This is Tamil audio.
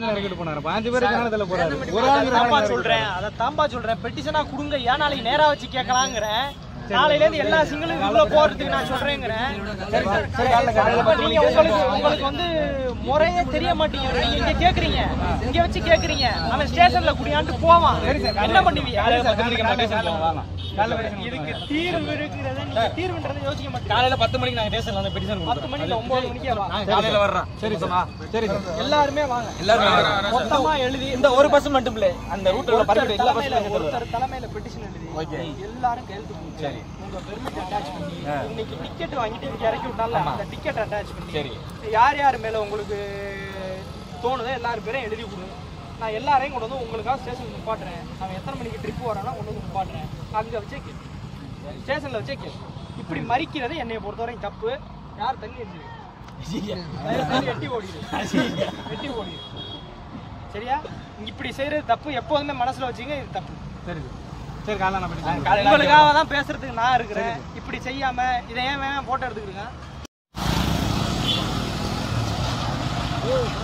ஸ்டேஷன்ல இறக்கிட்டு போனாரு பாஞ்சு பேர் காணத்துல போறாரு ஒரு அதை ஆளுங்கிற தாம்பா ஆளுங்க சொல்றேன் அதை தாம்பா சொல்றேன் பெட்டிஷனா கொடுங்க ஏன் நாளைக்கு நேரா வச்சு கேட்கலாங்கிறேன் நாளையில இருந்து எல்லா சிங்கிளும் உள்ள போறதுக்கு நான் சொல்றேங்கிறேன் அப்ப நீங்க உங்களுக்கு உங்களுக்கு வந்து முறையே தெரிய மாட்டேங்குது நீங்க இங்க கேக்குறீங்க இங்க வச்சு கேக்குறீங்க அவன் ஸ்டேஷன்ல குடியாண்டு போவான் என்ன பண்ணுவீங்க இதுக்கு தீர்வு இருக்கிறது நீங்க தீர்வுன்றதை யோசிக்க மாட்டீங்க காலையில பத்து மணிக்கு நாங்க ஸ்டேஷன்ல வந்து பெட்டிஷன் பத்து மணிக்கு ஒன்பது மணிக்கே வாங்க காலையில வர்றோம் சரி சார் சரி சார் எல்லாருமே வாங்க எல்லாரும் மொத்தமா எழுதி இந்த ஒரு பஸ் மட்டும் இல்ல அந்த ரூட்ல ஒருத்தர் தலைமையில ஒருத்தர் தலைமையில பெட்டிஷன் எழுதி எல்லாரும் கையெழுத்து போட்டு சரி உங்க பெர்மிட் அட்டாச் பண்ணி இன்னைக்கு டிக்கெட் வாங்கிட்டு இங்க இறக்கி விட்டால அந்த டிக்கெட் அட்டாச் பண்ணி சரி. யார் யார் மேல உங்களுக்கு தோணுதோ எல்லாரும் பேரையும் எழுதி கொடுங்க நான் எல்லாரையும் கொண்டு வந்து உங்களுக்காக ஸ்டேஷன் நிப்பாட்டுறேன் அவன் எத்தனை மணிக்கு ட்ரிப் வரானோ கொண்டு வந்து நிப்பாட்டுறேன் அங்க வச்சே கேளு ஸ்டேஷன்ல வச்சே கேளு இப்படி மறிக்கிறது என்னைய பொறுத்தவரைக்கும் தப்பு யார் தண்ணி எரிஞ்சிரு தயவு செஞ்சு எட்டி ஓடிடு எட்டி ஓடிடு சரியா இப்படி செய்யறது தப்பு எப்போதுமே மனசுல வச்சுங்க இது தப்பு சரி சரி காலையில நான் பெட்டிஷன் உங்களுக்காக தான் பேசுறதுக்கு நான் இருக்கிறேன் இப்படி செய்யாம இதை ஏன் வேணாம் போட்டோ எடுத்துக்கிறேங்க